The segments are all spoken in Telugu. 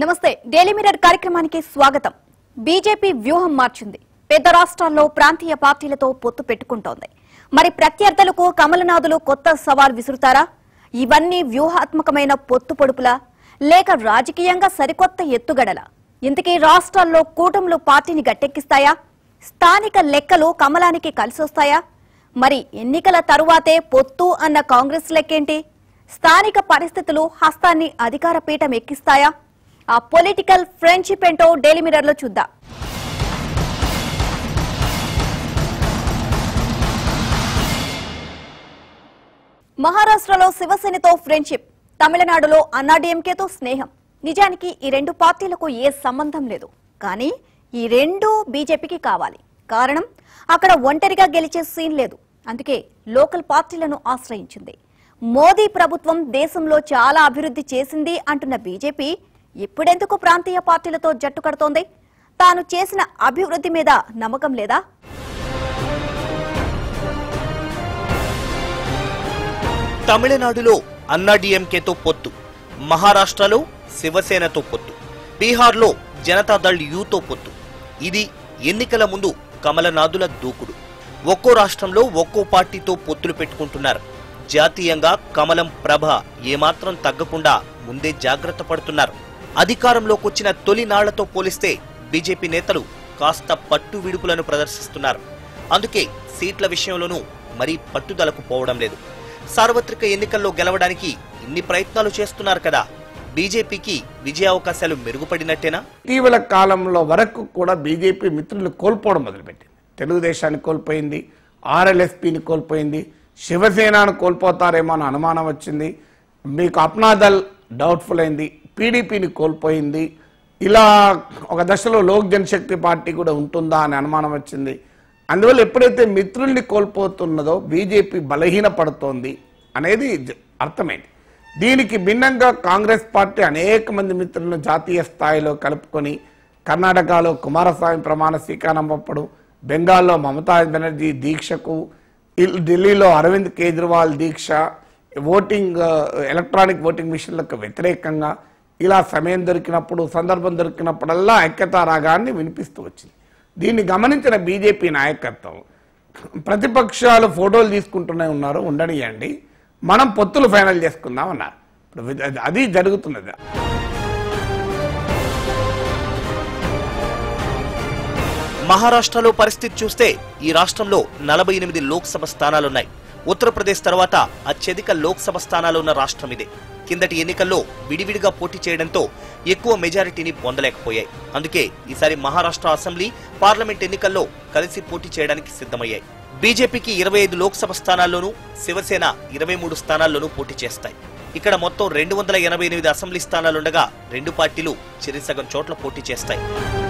నమస్తే డైలీ మిరర్ కార్యక్రమానికి స్వాగతం బీజేపీ వ్యూహం మార్చింది పెద్ద రాష్ట్రాల్లో ప్రాంతీయ పార్టీలతో పొత్తు పెట్టుకుంటోంది మరి ప్రత్యర్థులకు కమలనాథులు కొత్త సవాల్ విసురుతారా ఇవన్నీ వ్యూహాత్మకమైన పొత్తు పొడుపులా లేక రాజకీయంగా సరికొత్త ఎత్తుగడలా ఇంతకీ రాష్ట్రాల్లో కూటములు పార్టీని గట్టెక్కిస్తాయా స్థానిక లెక్కలు కమలానికి కలిసొస్తాయా మరి ఎన్నికల తరువాతే పొత్తు అన్న కాంగ్రెస్ లెక్కేంటి స్థానిక పరిస్థితులు హస్తాన్ని అధికార పీఠం ఎక్కిస్తాయా ఆ పొలిటికల్ ఫ్రెండ్షిప్ ఏంటో డైలీ మిరర్ లో చూద్దాం మహారాష్ట్రలో శివసేనతో ఫ్రెండ్షిప్ తమిళనాడులో అన్నాడీఎంకేతో స్నేహం నిజానికి ఈ రెండు పార్టీలకు ఏ సంబంధం లేదు కానీ ఈ రెండు బీజేపీకి కావాలి కారణం అక్కడ ఒంటరిగా గెలిచే సీన్ లేదు అందుకే లోకల్ పార్టీలను ఆశ్రయించింది మోదీ ప్రభుత్వం దేశంలో చాలా అభివృద్ధి చేసింది అంటున్న బీజేపీ ఇప్పుడెందుకు ప్రాంతీయ పార్టీలతో జట్టు కడుతోంది తాను చేసిన అభివృద్ధి మీద నమ్మకం లేదా తమిళనాడులో అన్నాడీఎంకేతో పొత్తు మహారాష్ట్రలో శివసేనతో పొత్తు బీహార్లో జనతాదళ్ యూతో పొత్తు ఇది ఎన్నికల ముందు కమలనాథుల దూకుడు ఒక్కో రాష్ట్రంలో ఒక్కో పార్టీతో పొత్తులు పెట్టుకుంటున్నారు జాతీయంగా కమలం ప్రభ ఏమాత్రం తగ్గకుండా ముందే జాగ్రత్త పడుతున్నారు అధికారంలోకి వచ్చిన తొలి నాళ్లతో పోలిస్తే బీజేపీ నేతలు కాస్త పట్టు విడుపులను ప్రదర్శిస్తున్నారు అందుకే సీట్ల విషయంలోనూ మరీ పట్టుదలకు పోవడం లేదు సార్వత్రిక ఎన్నికల్లో గెలవడానికి ఇన్ని ప్రయత్నాలు చేస్తున్నారు కదా బీజేపీకి విజయావకాశాలు మెరుగుపడినట్టేనా ఇటీవల కాలంలో వరకు కూడా బీజేపీ మిత్రులు కోల్పోవడం మొదలుపెట్టింది తెలుగుదేశాన్ని కోల్పోయింది ఆర్ఎల్ఎస్పిని కోల్పోయింది శివసేనను కోల్పోతారేమో అని అనుమానం వచ్చింది మీకు అప్నాదల్ డౌట్ఫుల్ అయింది పీడీపీని కోల్పోయింది ఇలా ఒక దశలో లోక్ జనశక్తి పార్టీ కూడా ఉంటుందా అని అనుమానం వచ్చింది అందువల్ల ఎప్పుడైతే మిత్రుల్ని కోల్పోతున్నదో బీజేపీ బలహీనపడుతోంది అనేది జ- అర్థమైంది దీనికి భిన్నంగా కాంగ్రెస్ పార్టీ అనేక మంది మిత్రులను జాతీయ స్థాయిలో కలుపుకొని కర్ణాటకలో కుమారస్వామి ప్రమాణ స్వీకారం బెంగాల్లో మమతా బెనర్జీ దీక్షకు ఇల్- ఢిల్లీలో అరవింద్ కేజ్రీవాల్ దీక్ష ఓటింగ్ ఆ, ఎలక్ట్రానిక్ ఓటింగ్ మిషన్లకు వ్యతిరేకంగా ఇలా సమయం దొరికినప్పుడు సందర్భం దొరికినప్పుడల్లా ఐక్యతా రాగాన్ని వినిపిస్తూ వచ్చింది దీన్ని గమనించిన బీజేపీ నాయకత్వం ప్రతిపక్షాలు ఫోటోలు తీసుకుంటూనే ఉన్నారు ఉండనియండి మనం పొత్తులు ఫైనల్ చేసుకుందాం అన్నారు ఇప్పుడు అది- అది జరుగుతున్నది మహారాష్ట్రలో పరిస్థితి చూస్తే ఈ రాష్ట్రంలో నలభై ఎనిమిది లోక్సభ స్థానాలున్నాయి ఉత్తరప్రదేశ్ తర్వాత అత్యధిక లోక్సభ స్థానాలున్న రాష్ట్రం ఇదే కిందటి ఎన్నికల్లో విడివిడిగా పోటీ చేయడంతో ఎక్కువ మెజారిటీని పొందలేకపోయాయి అందుకే ఈసారి మహారాష్ట్ర అసెంబ్లీ పార్లమెంట్ ఎన్నికల్లో కలిసి పోటీ చేయడానికి సిద్ధమయ్యాయి బీజేపీకి ఇరవై ఐదు లోక్సభ స్థానాల్లోనూ శివసేన ఇరవై మూడు స్థానాల్లోనూ పోటీ చేస్తాయి ఇక్కడ మొత్తం రెండు వందల ఎనభై ఎనిమిది అసెంబ్లీ స్థానాలుండగా రెండు పార్టీలు చిరిసగం చోట్ల పోటీ చేస్తాయి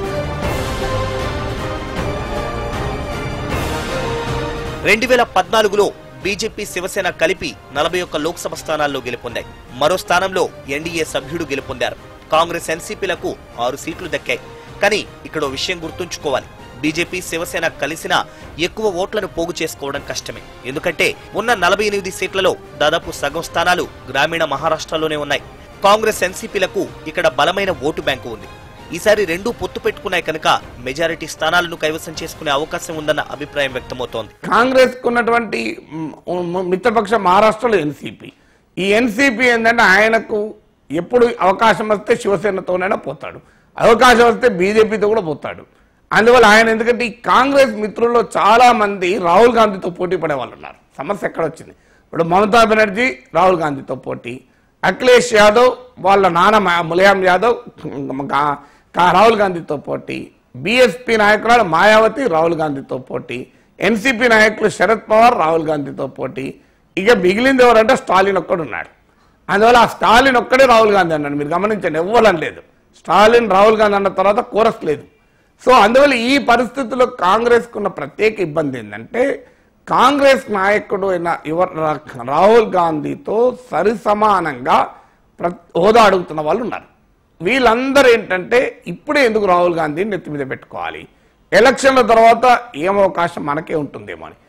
రెండు వేల పద్నాలుగులో బీజేపీ శివసేన కలిపి నలభై ఒక్క లోక్సభ స్థానాల్లో గెలుపొందాయి మరో స్థానంలో ఎన్డీఏ సభ్యుడు గెలుపొందారు కాంగ్రెస్ ఎన్సీపీలకు ఆరు సీట్లు దక్కాయి కానీ ఇక్కడ ఓ విషయం గుర్తుంచుకోవాలి బీజేపీ శివసేన కలిసినా ఎక్కువ ఓట్లను పోగు చేసుకోవడం కష్టమే ఎందుకంటే ఉన్న నలభై ఎనిమిది సీట్లలో దాదాపు సగం స్థానాలు గ్రామీణ మహారాష్ట్రలోనే ఉన్నాయి కాంగ్రెస్ ఎన్సీపీలకు ఇక్కడ బలమైన ఓటు బ్యాంకు ఉంది ఈసారి రెండూ పొత్తు పెట్టుకున్నాయి కనుక మెజారిటీ స్థానాలను కైవసం చేసుకునే అవకాశం ఉందన్న అభిప్రాయం వ్యక్తమవుతోంది కాంగ్రెస్ ఉన్నటువంటి మ్, మిత్రపక్ష మహారాష్ట్రలో ఎన్సీపీ ఈ ఎన్సీపీ ఏంటంటే ఆయనకు ఎప్పుడు అవకాశం వస్తే శివసేనతోనైనా పోతాడు అవకాశం వస్తే బీజేపీతో కూడా పోతాడు అందువల్ల ఆయన ఎందుకంటే ఈ కాంగ్రెస్ మిత్రుల్లో చాలా మంది రాహుల్ గాంధీతో పోటీ పడే వాళ్ళు ఉన్నారు సమస్య ఎక్కడ వచ్చింది ఇప్పుడు మమతా బెనర్జీ రాహుల్ గాంధీతో పోటీ అఖిలేష్ యాదవ్ వాళ్ళ నాన్న మా- ములాయం యాదవ్ గా- కా- రాహుల్ గాంధీతో పోటీ బీఎస్పీ నాయకురాలు మాయావతి రాహుల్ గాంధీతో పోటీ ఎన్సీపీ నాయకులు శరద్ పవార్ రాహుల్ గాంధీతో పోటీ ఇక మిగిలింది ఎవరంటే స్టాలిన్ ఒక్కడు ఉన్నాడు అందువల్ల ఆ స్టాలిన్ ఒక్కడే రాహుల్ గాంధీ అన్నాడు మీరు గమనించండి ఎవ్వరం లేదు స్టాలిన్ రాహుల్ గాంధీ అన్న తర్వాత కోరస్ లేదు సో అందువల్ల ఈ పరిస్థితుల్లో కాంగ్రెస్కు ఉన్న ప్రత్యేక ఇబ్బంది ఏంటంటే కాంగ్రెస్ నాయకుడు అయిన యువ రాహుల్ గాంధీతో సరిసమానంగా ప్ర హోదా అడుగుతున్న వాళ్ళు ఉన్నారు వీళ్ళందరూ ఏంటంటే ఇప్పుడే ఎందుకు రాహుల్ గాంధీని నెత్తి మీద పెట్టుకోవాలి ఎలక్షన్ల తర్వాత ఏం అవకాశం మనకే ఉంటుందేమో అని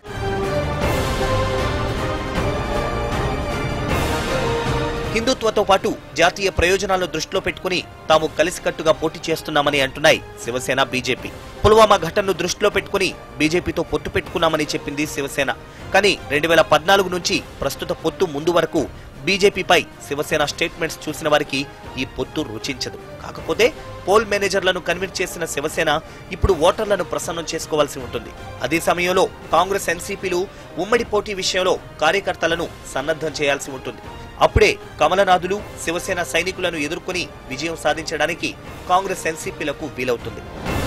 హిందుత్వతో పాటు జాతీయ ప్రయోజనాలను దృష్టిలో పెట్టుకుని తాము కలిసికట్టుగా పోటీ చేస్తున్నామని అంటున్నాయి శివసేన బీజేపీ పుల్వామా ఘటనను దృష్టిలో పెట్టుకుని బీజేపీతో పొత్తు పెట్టుకున్నామని చెప్పింది శివసేన కానీ రెండు వేల పద్నాలుగు నుంచి ప్రస్తుత పొత్తు ముందు వరకు బీజేపీపై శివసేన స్టేట్మెంట్స్ చూసిన వారికి ఈ పొత్తు రుచించదు కాకపోతే పోల్ మేనేజర్లను కన్విన్స్ చేసిన శివసేన ఇప్పుడు ఓటర్లను ప్రసన్నం చేసుకోవాల్సి ఉంటుంది అదే సమయంలో కాంగ్రెస్ ఎన్సీపీలు ఉమ్మడి పోటీ విషయంలో కార్యకర్తలను సన్నద్ధం చేయాల్సి ఉంటుంది అప్పుడే కమలనాథులు శివసేన సైనికులను ఎదుర్కొని విజయం సాధించడానికి కాంగ్రెస్ ఎన్సీపీలకు వీలవుతుంది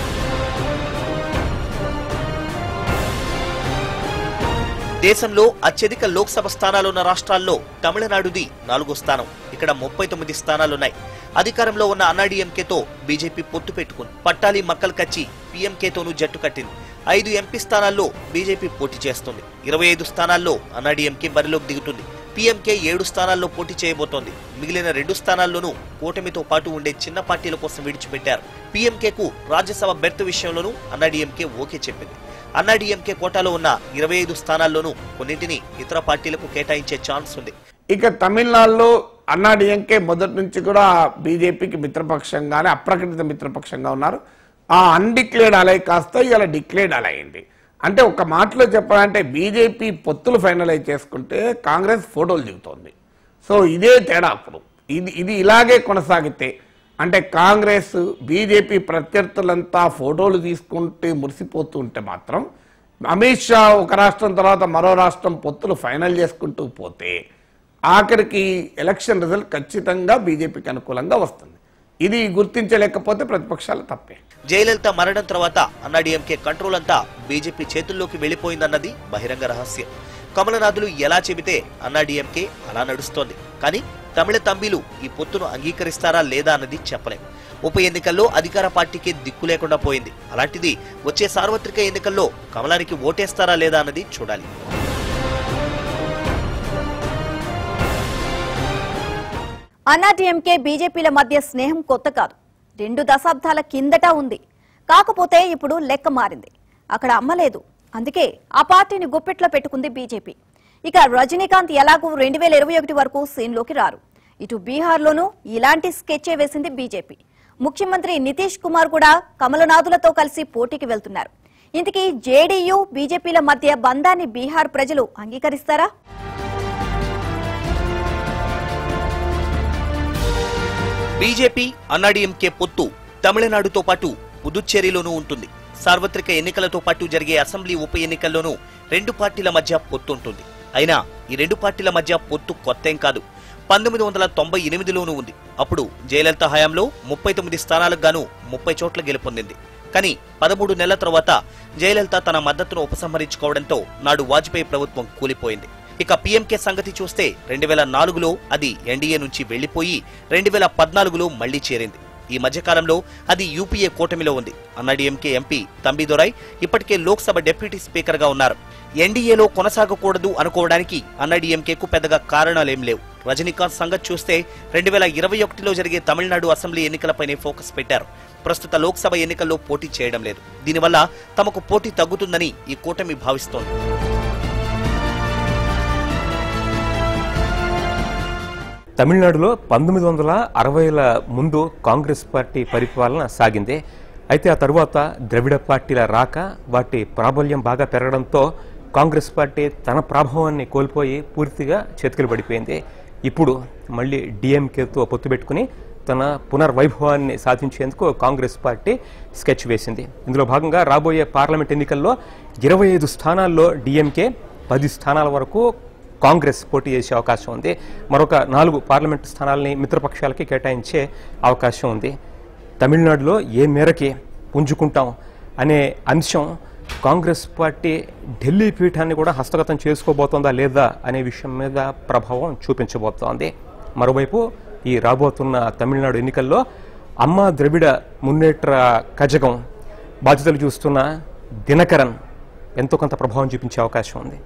దేశంలో అత్యధిక లోక్సభ స్థానాలున్న రాష్ట్రాల్లో తమిళనాడుది నాలుగో స్థానం ఇక్కడ ముప్పై తొమ్మిది స్థానాలున్నాయి అధికారంలో ఉన్న అన్నాడీఎంకేతో బీజేపీ పొత్తు పెట్టుకుంది పట్టాలి మక్కల్ కచ్చి పీఎంకేతోనూ జట్టు కట్టింది ఐదు ఎంపీ స్థానాల్లో బీజేపీ పోటీ చేస్తుంది ఇరవై ఐదు స్థానాల్లో అన్నాడీఎంకే బరిలోకి దిగుతుంది పీఎంకే ఏడు స్థానాల్లో పోటీ చేయబోతోంది మిగిలిన రెండు స్థానాల్లోనూ కూటమితో పాటు ఉండే చిన్న పార్టీల కోసం విడిచిపెట్టారు పీఎంకేకు రాజ్యసభ బెర్త్ విషయంలోనూ అన్నాడీఎంకే ఓకే చెప్పింది అన్నాడీఎంకే కోటాలో ఉన్న ఇరవై ఐదు స్థానాల్లోనూ కొన్నింటిని ఇతర పార్టీలకు కేటాయించే ఛాన్స్ ఉంది ఇక తమిళనాడులో అన్నాడీఎంకే మొదటి నుంచి కూడా బీజేపీకి మిత్రపక్షంగానే అప్రకటిత మిత్రపక్షంగా ఉన్నారు ఆ అన్డిక్లేర్డ్ అలై కాస్త ఇలా డిక్లేర్డ్ అలై అయింది అంటే ఒక మాటలో చెప్పాలంటే బీజేపీ పొత్తులు ఫైనలైజ్ చేసుకుంటే కాంగ్రెస్ ఫోటోలు దిగుతోంది సో ఇదే తేడా అప్పుడు ఇది ఇది ఇలాగే కొనసాగితే అంటే కాంగ్రెస్ బీజేపీ ప్రత్యర్థులంతా ఫోటోలు తీసుకుంటే మురిసిపోతూ ఉంటే మాత్రం అమిత్ షా ఒక రాష్ట్రం తర్వాత మరో రాష్ట్రం పొత్తులు ఫైనల్ చేసుకుంటూ పోతే ఆఖరికి ఎలక్షన్ రిజల్ట్ ఖచ్చితంగా బీజేపీకి అనుకూలంగా వస్తుంది ఇది గుర్తించలేకపోతే ప్రతిపక్షాలు తప్పే జయలలిత మరణం తర్వాత అన్నాడీఎంకే కంట్రోల్ అంతా బీజేపీ చేతుల్లోకి వెళ్లిపోయిందన్నది బహిరంగ రహస్యం కమలనాథులు ఎలా చెబితే అన్నాడీఎంకే అలా నడుస్తోంది కానీ తమిళ తంబిలు ఈ పొత్తును అంగీకరిస్తారా లేదా అన్నది చెప్పలేం ఉప ఎన్నికల్లో అధికార పార్టీకి దిక్కు లేకుండా పోయింది అలాంటిది వచ్చే సార్వత్రిక ఎన్నికల్లో కమలానికి ఓటేస్తారా లేదా అన్నది చూడాలి అన్నాడీఎంకే బీజేపీల మధ్య స్నేహం కొత్త కాదు రెండు దశాబ్దాల కిందట ఉంది కాకపోతే ఇప్పుడు లెక్క మారింది అక్కడ అమ్మలేదు అందుకే ఆ పార్టీని గుప్పెట్లో పెట్టుకుంది బీజేపీ ఇక రజనీకాంత్ ఎలాగూ రెండు వేల ఇరవై ఒకటి వరకు సీన్లోకి రారు ఇటు బీహార్లోనూ ఇలాంటి స్కెచ్చే వేసింది బీజేపీ ముఖ్యమంత్రి నితీష్ కుమార్ కూడా కమలనాథులతో కలిసి పోటీకి వెళ్తున్నారు ఇంతకీ జేడీయూ బీజేపీల మధ్య బంధాన్ని బీహార్ ప్రజలు అంగీకరిస్తారా బీజేపీ అన్నాడీఎంకే పొత్తు తమిళనాడుతో పాటు పుదుచ్చేరిలోనూ ఉంటుంది సార్వత్రిక ఎన్నికలతో పాటు జరిగే అసెంబ్లీ ఉప ఎన్నికల్లోనూ రెండు పార్టీల మధ్య పొత్తు ఉంటుంది అయినా ఈ రెండు పార్టీల మధ్య పొత్తు కొత్తేం కాదు పంతొమ్మిది వందల తొంభై ఎనిమిదిలోనూ ఉంది అప్పుడు జయలలిత హయాంలో ముప్పై తొమ్మిది స్థానాలకు గాను ముప్పై చోట్ల గెలుపొందింది కానీ పదమూడు నెలల తర్వాత జయలలిత తన మద్దతును ఉపసంహరించుకోవడంతో నాడు వాజ్పేయి ప్రభుత్వం కూలిపోయింది ఇక పీఎంకే సంగతి చూస్తే రెండు వేల నాలుగులో అది ఎన్డీఏ నుంచి వెళ్లిపోయి రెండు వేల పద్నాలుగులో మళ్లీ చేరింది ఈ మధ్యకాలంలో అది యూపీఏ కూటమిలో ఉంది అన్నాడీఎంకే ఎంపీ తంబిదొరై ఇప్పటికే లోక్సభ డిప్యూటీ స్పీకర్ గా ఉన్నారు ఎన్డీఏలో కొనసాగకూడదు అనుకోవడానికి అన్నాడీఎంకేకు పెద్దగా కారణాలేం లేవు రజనీకాంత్ సంగతి చూస్తే రెండు వేల ఇరవై ఒకటిలో జరిగే తమిళనాడు అసెంబ్లీ ఎన్నికలపైనే ఫోకస్ పెట్టారు ప్రస్తుత లోక్సభ ఎన్నికల్లో పోటీ చేయడం లేదు దీనివల్ల తమకు పోటీ తగ్గుతుందని ఈ కూటమి భావిస్తోంది తమిళనాడులో పంతొమ్మిది వందల అరవైల ముందు కాంగ్రెస్ పార్టీ పరిపాలన సాగింది అయితే ఆ తరువాత ద్రవిడ పార్టీల రాక వాటి ప్రాబల్యం బాగా పెరగడంతో కాంగ్రెస్ పార్టీ తన ప్రభావాన్ని కోల్పోయి పూర్తిగా చేతికలు పడిపోయింది ఇప్పుడు మళ్ళీ డిఎంకేతో పొత్తు పెట్టుకుని తన పునర్వైభవాన్ని సాధించేందుకు కాంగ్రెస్ పార్టీ స్కెచ్ వేసింది ఇందులో భాగంగా రాబోయే పార్లమెంట్ ఎన్నికల్లో ఇరవై ఐదు స్థానాల్లో డిఎంకే పది స్థానాల వరకు కాంగ్రెస్ పోటీ చేసే అవకాశం ఉంది మరొక నాలుగు పార్లమెంటు స్థానాలని మిత్రపక్షాలకి కేటాయించే అవకాశం ఉంది తమిళనాడులో ఏ మేరకి పుంజుకుంటాం అనే అంశం కాంగ్రెస్ పార్టీ ఢిల్లీ పీఠాన్ని కూడా హస్తగతం చేసుకోబోతోందా లేదా అనే విషయం మీద ప్రభావం చూపించబోతోంది మరోవైపు ఈ రాబోతున్న తమిళనాడు ఎన్నికల్లో అమ్మ ద్రవిడ మున్నేట్ర కజగం బాధ్యతలు చూస్తున్న దినకరన్ ఎంతో కొంత ప్రభావం చూపించే అవకాశం ఉంది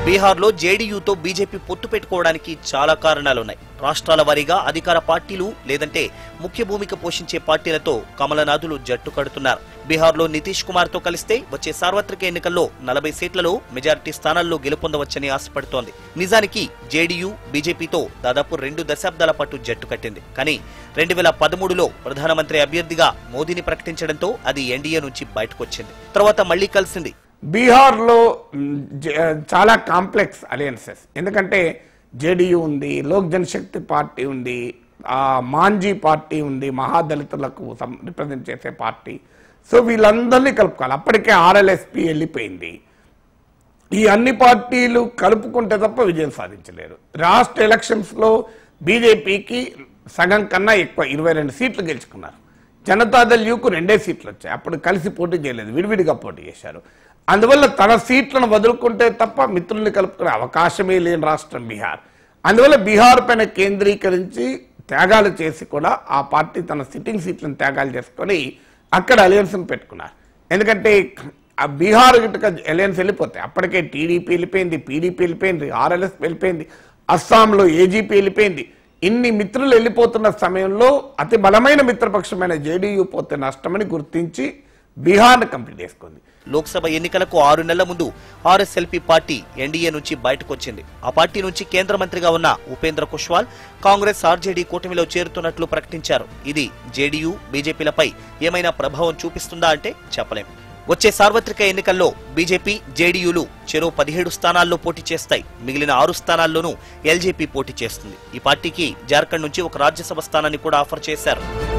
బీహార్లో జేడీయూతో బీజేపీ పొత్తు పెట్టుకోవడానికి చాలా కారణాలున్నాయి రాష్ట్రాల వారీగా అధికార పార్టీలు లేదంటే ముఖ్య భూమిక పోషించే పార్టీలతో కమలనాథులు జట్టు కడుతున్నారు బీహార్లో నితీష్ కుమార్ తో కలిస్తే వచ్చే సార్వత్రిక ఎన్నికల్లో నలభై సీట్లలో మెజారిటీ స్థానాల్లో గెలుపొందవచ్చని ఆశపడుతోంది నిజానికి జేడీయూ బీజేపీతో దాదాపు రెండు దశాబ్దాల పాటు జట్టు కట్టింది కానీ రెండు వేల పదమూడులో ప్రధానమంత్రి అభ్యర్థిగా మోదీని ప్రకటించడంతో అది ఎన్డీఏ నుంచి బయటకొచ్చింది తర్వాత మళ్లీ కలిసింది బీహార్లో మ్, జ- చాలా కాంప్లెక్స్ అలయన్సెస్ ఎందుకంటే జేడీయూ ఉంది లోక్ జనశక్తి పార్టీ ఉంది ఆ మాంజీ పార్టీ ఉంది మహాదళితులకు రిప్రజెంట్ చేసే పార్టీ సో వీళ్ళందరినీ కలుపుకోవాలి అప్పటికే ఆర్ఎల్ఎస్పి వెళ్ళిపోయింది ఈ అన్ని పార్టీలు కలుపుకుంటే తప్ప విజయం సాధించలేరు రాష్ట్ర ఎలక్షన్స్ లో బీజేపీకి సగం కన్నా ఎక్కువ ఇరవై రెండు సీట్లు గెలుచుకున్నారు జనతాదళ్ యూకు రెండే సీట్లు వచ్చాయి అప్పుడు కలిసి పోటీ చేయలేదు విడివిడిగా పోటీ చేశారు అందువల్ల తన సీట్లను వదులుకుంటే తప్ప మిత్రుల్ని కలుపుకునే అవకాశమే లేని రాష్ట్రం బీహార్ అందువల్ల బీహార్ పైన కేంద్రీకరించి త్యాగాలు చేసి కూడా ఆ పార్టీ తన సిట్టింగ్ సీట్లను త్యాగాలు చేసుకొని అక్కడ అలయన్స్ని పెట్టుకున్నారు ఎందుకంటే ఆ బీహార్ గిట్టుక అలయన్స్ వెళ్ళిపోతాయి అప్పటికే టీడీపీ వెళ్ళిపోయింది పీడీపీ వెళ్ళిపోయింది ఆర్ఎల్ఎస్ వెళ్ళిపోయింది అస్సాంలో ఏజీపీ వెళ్ళిపోయింది ఇన్ని మిత్రులు వెళ్ళిపోతున్న సమయంలో అతి బలమైన మిత్రపక్షమైన జేడీయూ పోతే నష్టమని గుర్తించి బీహార్ను కంప్లీట్ చేసుకుంది లోక్సభ ఎన్నికలకు ఆరు నెలల ముందు ఆర్ఎస్ఎల్పీ పార్టీ ఎన్డీఏ నుంచి బయటకొచ్చింది ఆ పార్టీ నుంచి కేంద్ర మంత్రిగా ఉన్న ఉపేంద్ర కుష్వాల్ కాంగ్రెస్ ఆర్జేడీ కూటమిలో చేరుతున్నట్లు ప్రకటించారు ఇది జేడీయూ బీజేపీలపై ఏమైనా ప్రభావం చూపిస్తుందా అంటే చెప్పలేం వచ్చే సార్వత్రిక ఎన్నికల్లో బీజేపీ జేడీయూలు చెరో పదిహేడు స్థానాల్లో పోటీ చేస్తాయి మిగిలిన ఆరు స్థానాల్లోనూ ఎల్జేపీ పోటీ చేస్తుంది ఈ పార్టీకి జార్ఖండ్ నుంచి ఒక రాజ్యసభ స్థానాన్ని కూడా ఆఫర్ చేశారు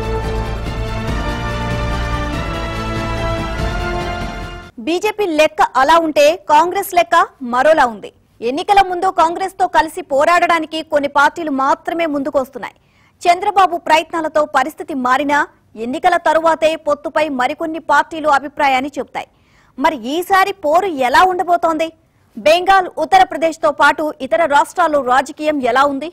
బీజేపీ లెక్క అలా ఉంటే కాంగ్రెస్ లెక్క మరోలా ఉంది ఎన్నికల ముందు కాంగ్రెస్ తో కలిసి పోరాడడానికి కొన్ని పార్టీలు మాత్రమే ముందుకొస్తున్నాయి చంద్రబాబు ప్రయత్నాలతో పరిస్థితి మారినా ఎన్నికల తరువాతే పొత్తుపై మరికొన్ని పార్టీలు అభిప్రాయాన్ని చెబుతాయి మరి ఈసారి పోరు ఎలా ఉండబోతోంది బెంగాల్ ఉత్తరప్రదేశ్ తో పాటు ఇతర రాష్ట్రాల్లో రాజకీయం ఎలా ఉంది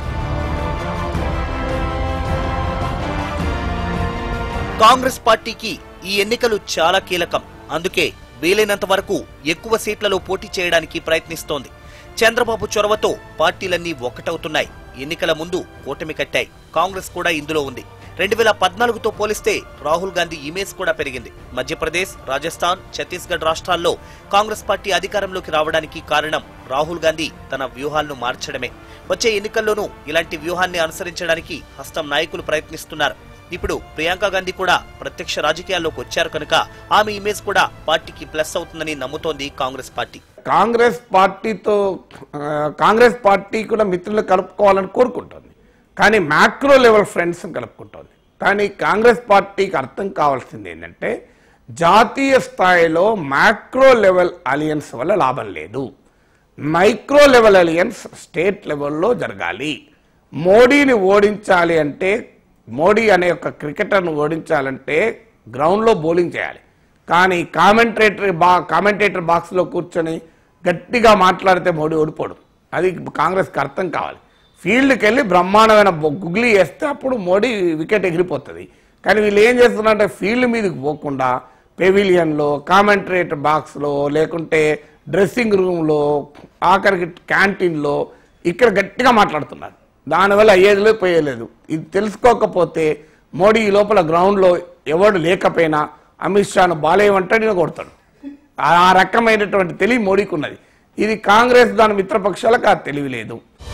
కాంగ్రెస్ పార్టీకి ఈ ఎన్నికలు చాలా కీలకం అందుకే వీలైనంత వరకు ఎక్కువ సీట్లలో పోటీ చేయడానికి ప్రయత్నిస్తోంది చంద్రబాబు చొరవతో పార్టీలన్నీ ఒక్కటవుతున్నాయి ఎన్నికల ముందు కూటమి కట్టాయి కాంగ్రెస్ కూడా ఇందులో ఉంది రెండు వేల పద్నాలుగుతో పోలిస్తే రాహుల్ గాంధీ ఇమేజ్ కూడా పెరిగింది మధ్యప్రదేశ్ రాజస్థాన్ ఛత్తీస్గఢ్ రాష్ట్రాల్లో కాంగ్రెస్ పార్టీ అధికారంలోకి రావడానికి కారణం రాహుల్ గాంధీ తన వ్యూహాలను మార్చడమే వచ్చే ఎన్నికల్లోనూ ఇలాంటి వ్యూహాన్ని అనుసరించడానికి హస్తం నాయకులు ప్రయత్నిస్తున్నారు ఇప్పుడు ప్రియాంక గాంధీ కూడా ప్రత్యక్ష రాజకీయాల్లోకి వచ్చారు కనుక ఆమె ఇమేజ్ కూడా పార్టీకి ప్లస్ అవుతుందని నమ్ముతోంది కాంగ్రెస్ పార్టీ కాంగ్రెస్ పార్టీతో ఆ, కాంగ్రెస్ పార్టీ కూడా మిత్రులు కలుపుకోవాలని కోరుకుంటుంది కానీ మ్యాక్రో లెవెల్ ఫ్రెండ్స్ కలుపుకుంటుంది కానీ కాంగ్రెస్ పార్టీకి అర్థం కావాల్సింది ఏంటంటే జాతీయ స్థాయిలో మ్యాక్రో లెవెల్ అలియన్స్ వల్ల లాభం లేదు మైక్రో లెవెల్ అలియన్స్ స్టేట్ లెవెల్లో జరగాలి మోడీని ఓడించాలి అంటే మోడీ అనే ఒక క్రికెటర్ను ఓడించాలంటే గ్రౌండ్లో బౌలింగ్ చేయాలి కానీ కామెంటేటర్ బా కామెంటేటర్ బాక్స్లో కూర్చొని గట్టిగా మాట్లాడితే మోడీ ఓడిపోడు అది కాంగ్రెస్కి అర్థం కావాలి ఫీల్డ్కి వెళ్ళి బ్రహ్మాండమైన బొ- గుగ్లీ వేస్తే అప్పుడు మోడీ వికెట్ ఎగిరిపోతుంది కానీ వీళ్ళు ఏం చేస్తున్నారంటే ఫీల్డ్ మీదకి పోకుండా పెవిలియన్లో కామెంటరేటర్ బాక్స్లో లేకుంటే డ్రెస్సింగ్ రూమ్లో ఆఖరికి క్యాంటీన్లో ఇక్కడ గట్టిగా మాట్లాడుతున్నారు దానివల్ల అయ్యేది లేదు పోయేలేదు ఇది తెలుసుకోకపోతే మోడీ ఈ లోపల గ్రౌండ్లో ఎవడు లేకపోయినా అమిత్ షాను బాలేయమంటాడు కొడతాడు ఆ ఆ రకమైనటువంటి తెలివి మోడీకి ఉన్నది ఇది కాంగ్రెస్ దాని మిత్రపక్షాలకు ఆ తెలివి లేదు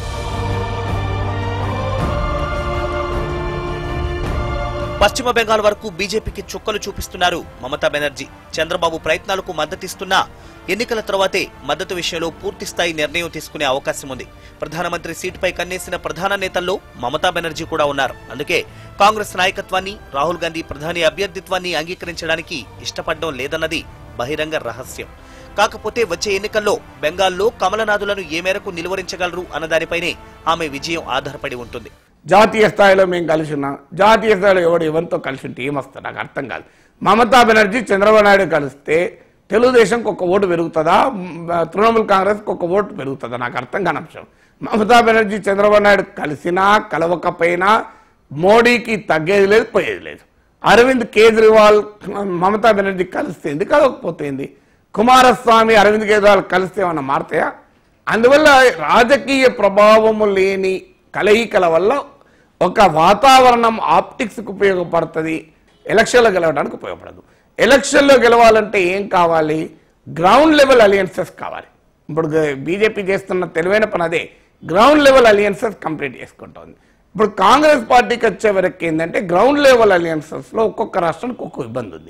పశ్చిమ బెంగాల్ వరకు బీజేపీకి చుక్కలు చూపిస్తున్నారు మమతా బెనర్జీ చంద్రబాబు ప్రయత్నాలకు మద్దతిస్తున్నా ఎన్నికల తర్వాతే మద్దతు విషయంలో పూర్తి స్థాయి నిర్ణయం తీసుకునే అవకాశం ఉంది ప్రధానమంత్రి సీటుపై కన్నేసిన ప్రధాన నేతల్లో మమతా బెనర్జీ కూడా ఉన్నారు అందుకే కాంగ్రెస్ నాయకత్వాన్ని రాహుల్ గాంధీ ప్రధాని అభ్యర్థిత్వాన్ని అంగీకరించడానికి ఇష్టపడడం లేదన్నది బహిరంగ రహస్యం కాకపోతే వచ్చే ఎన్నికల్లో బెంగాల్లో కమలనాథులను ఏ మేరకు నిలువరించగలరు అన్న దానిపైనే ఆమె విజయం ఆధారపడి ఉంటుంది జాతీయ స్థాయిలో మేము కలిసి ఉన్నాం జాతీయ స్థాయిలో ఎవడు ఎవరితో కలిసి ఉంటే ఏమొస్తుంది నాకు అర్థం కాదు మమతా బెనర్జీ చంద్రబాబు నాయుడు కలిస్తే తెలుగుదేశంకి ఒక ఓటు పెరుగుతుందా మ్, తృణమూల్ కాంగ్రెస్కి ఒక ఓటు పెరుగుతుందా నాకు అర్థం కాని అంశం మమతా బెనర్జీ చంద్రబాబు నాయుడు కలిసినా కలవకపోయినా మోడీకి తగ్గేది లేదు పోయేది లేదు అరవింద్ కేజ్రీవాల్ మమతా బెనర్జీ కలిస్తే ఎందుకు కలవకపోతేంది కుమారస్వామి అరవింద్ కేజ్రీవాల్ కలిస్తే ఏమన్నా మారుతాయా అందువల్ల రాజకీయ ప్రభావము లేని కలయికల వల్ల ఒక వాతావరణం ఆప్టిక్స్కి ఉపయోగపడుతుంది ఎలక్షన్లో గెలవడానికి ఉపయోగపడదు ఎలక్షన్లో గెలవాలంటే ఏం కావాలి గ్రౌండ్ లెవెల్ అలియన్సెస్ కావాలి ఇప్పుడు బీజేపీ చేస్తున్న తెలివైన పని అదే గ్రౌండ్ లెవెల్ అలియన్సెస్ కంప్లీట్ చేసుకుంటోంది ఇప్పుడు కాంగ్రెస్ పార్టీకి వచ్చే వరకు ఏంటంటే గ్రౌండ్ లెవెల్ అలియన్సెస్లో ఒక్కొక్క రాష్ట్రానికి ఒక్కొక్క ఇబ్బంది ఉంది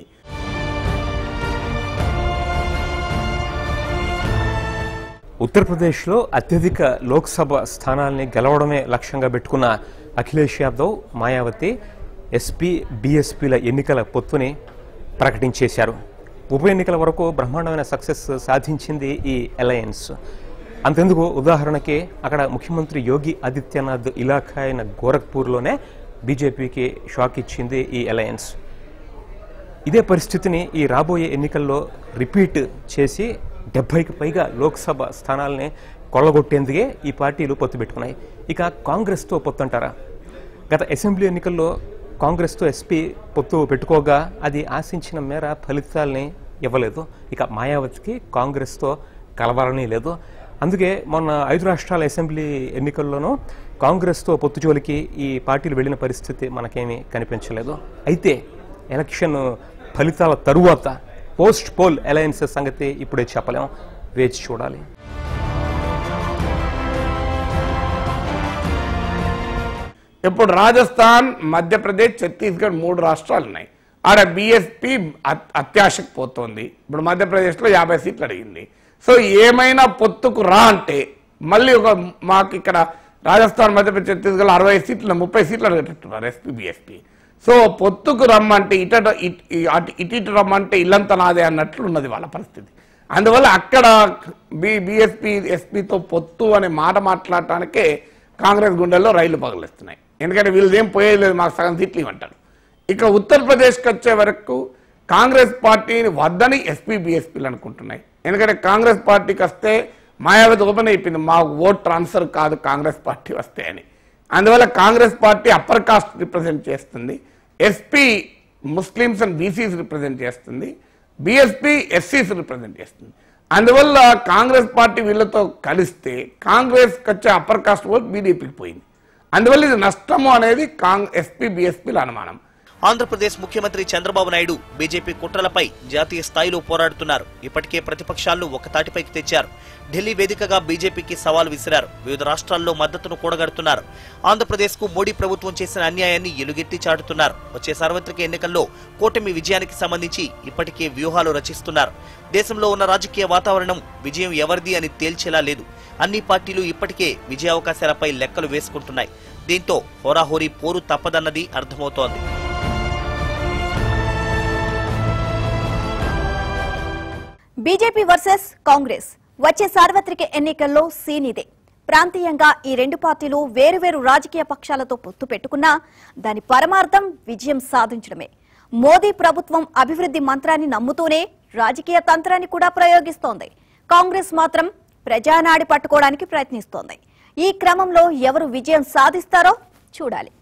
ఉత్తరప్రదేశ్లో అత్యధిక లోక్సభ స్థానాల్ని గెలవడమే లక్ష్యంగా పెట్టుకున్న అఖిలేష్ యాదవ్ మాయావతి ఎస్పీ బీఎస్పీల ఎన్నికల పొత్తుని ప్రకటించేశారు ఉప ఎన్నికల వరకు బ్రహ్మాండమైన సక్సెస్ సాధించింది ఈ అలయన్స్ అంతెందుకు ఉదాహరణకి అక్కడ ముఖ్యమంత్రి యోగి ఆదిత్యనాథ్ ఇలాఖా అయిన గోరఖ్పూర్లోనే బీజేపీకి షాక్ ఇచ్చింది ఈ అలయన్స్ ఇదే పరిస్థితిని ఈ రాబోయే ఎన్నికల్లో రిపీట్ చేసి డెబ్బైకి పైగా లోక్సభ స్థానాల్ని కొల్లగొట్టేందుకే ఈ పార్టీలు పొత్తు పెట్టుకున్నాయి ఇక కాంగ్రెస్తో పొత్తు అంటారా గత అసెంబ్లీ ఎన్నికల్లో కాంగ్రెస్తో ఎస్పీ పొత్తు పెట్టుకోగా అది ఆశించిన మేర ఫలితాల్ని ఇవ్వలేదు ఇక మాయావతికి కాంగ్రెస్తో కలవాలని లేదు అందుకే మొన్న ఐదు రాష్ట్రాల అసెంబ్లీ ఎన్నికల్లోనూ కాంగ్రెస్తో పొత్తు జోలికి ఈ పార్టీలు వెళ్ళిన పరిస్థితి మనకేమీ కనిపించలేదు అయితే ఎలక్షన్ ఫలితాల తరువాత పోస్ట్ పోల్ అలయన్సెస్ సంగతి ఇప్పుడే చెప్పలేం వేచి చూడాలి ఇప్పుడు రాజస్థాన్ మధ్యప్రదేశ్ ఛత్తీస్గఢ్ మూడు రాష్ట్రాలు ఉన్నాయి ఆడ బీఎస్పీ అత్యాశకు పోతోంది ఇప్పుడు మధ్యప్రదేశ్లో యాభై సీట్లు అడిగింది సో ఏమైనా పొత్తుకు రా అంటే మళ్ళీ ఒక మాకు ఇక్కడ రాజస్థాన్ మధ్యప్రదేశ్ ఛత్తీస్గఢ్ అరవై సీట్లు ముప్పై సీట్లు అడిగేటట్టున్నారు ఎస్పీ బీఎస్పీ సో పొత్తుకు రమ్మంటే ఇట ఇట్- అటు ఇటు ఇటు రమ్మంటే ఇల్లంతా నాదే అన్నట్లు ఉన్నది వాళ్ళ పరిస్థితి అందువల్ల అక్కడ బి బీఎస్పీ ఎస్పీతో పొత్తు అనే మాట మాట్లాడటానికే కాంగ్రెస్ గుండెల్లో రైళ్లు పగలేస్తున్నాయి ఎందుకంటే వీళ్ళది ఏం పోయేది లేదు మాకు సగం సీట్లు ఇవ్వంటారు ఇక ఉత్తరప్రదేశ్కి వచ్చే వరకు కాంగ్రెస్ పార్టీని వద్దని ఎస్పీ బీఎస్పీలు అనుకుంటున్నాయి ఎందుకంటే కాంగ్రెస్ పార్టీకి వస్తే మాయావతి ఓపెన్ అయిపోయింది మా ఓట్ ట్రాన్స్ఫర్ కాదు కాంగ్రెస్ పార్టీ వస్తే అని అందువల్ల Congress party upper caste represent చేస్తుంది SP Muslims and BCs represent చేస్తుంది బీఎస్పీ ఎస్సీస్ రిప్రజెంట్ చేస్తుంది అందువల్ల కాంగ్రెస్ పార్టీ వీళ్ళతో కలిస్తే కాంగ్రెస్ వచ్చే అప్పర్ కాస్ట్ ఓట్ బీజేపీకి పోయింది అందువల్ల ఇది నష్టము అనేది కాంగ్ ఎస్పీ బీఎస్పీల అనుమానం ఆంధ్రప్రదేశ్ ముఖ్యమంత్రి చంద్రబాబు నాయుడు బీజేపీ కుట్రలపై జాతీయ స్థాయిలో పోరాడుతున్నారు ఇప్పటికే ప్రతిపక్షాలను ఒక తాటిపైకి తెచ్చారు ఢిల్లీ వేదికగా బీజేపీకి సవాల్ విసిరారు వివిధ రాష్ట్రాల్లో మద్దతును కూడగడుతున్నారు ఆంధ్రప్రదేశ్ కు మోడీ ప్రభుత్వం చేసిన అన్యాయాన్ని ఎలుగెత్తి చాటుతున్నారు వచ్చే సార్వత్రిక ఎన్నికల్లో కూటమి విజయానికి సంబంధించి ఇప్పటికే వ్యూహాలు రచిస్తున్నారు దేశంలో ఉన్న రాజకీయ వాతావరణం విజయం ఎవరిది అని తేల్చేలా లేదు అన్ని పార్టీలు ఇప్పటికే విజయావకాశాలపై లెక్కలు వేసుకుంటున్నాయి దీంతో హోరాహోరీ పోరు తప్పదన్నది అర్థమవుతోంది బీజేపీ వర్సెస్ కాంగ్రెస్ వచ్చే సార్వత్రిక ఎన్నికల్లో సీన్ ఇదే ప్రాంతీయంగా ఈ రెండు పార్టీలు వేరువేరు రాజకీయ పక్షాలతో పొత్తు పెట్టుకున్నా దాని పరమార్థం విజయం సాధించడమే మోదీ ప్రభుత్వం అభివృద్ధి మంత్రాన్ని నమ్ముతూనే రాజకీయ తంత్రాన్ని కూడా ప్రయోగిస్తోంది కాంగ్రెస్ మాత్రం ప్రజానాడి పట్టుకోవడానికి ప్రయత్నిస్తోంది ఈ క్రమంలో ఎవరు విజయం సాధిస్తారో చూడాలి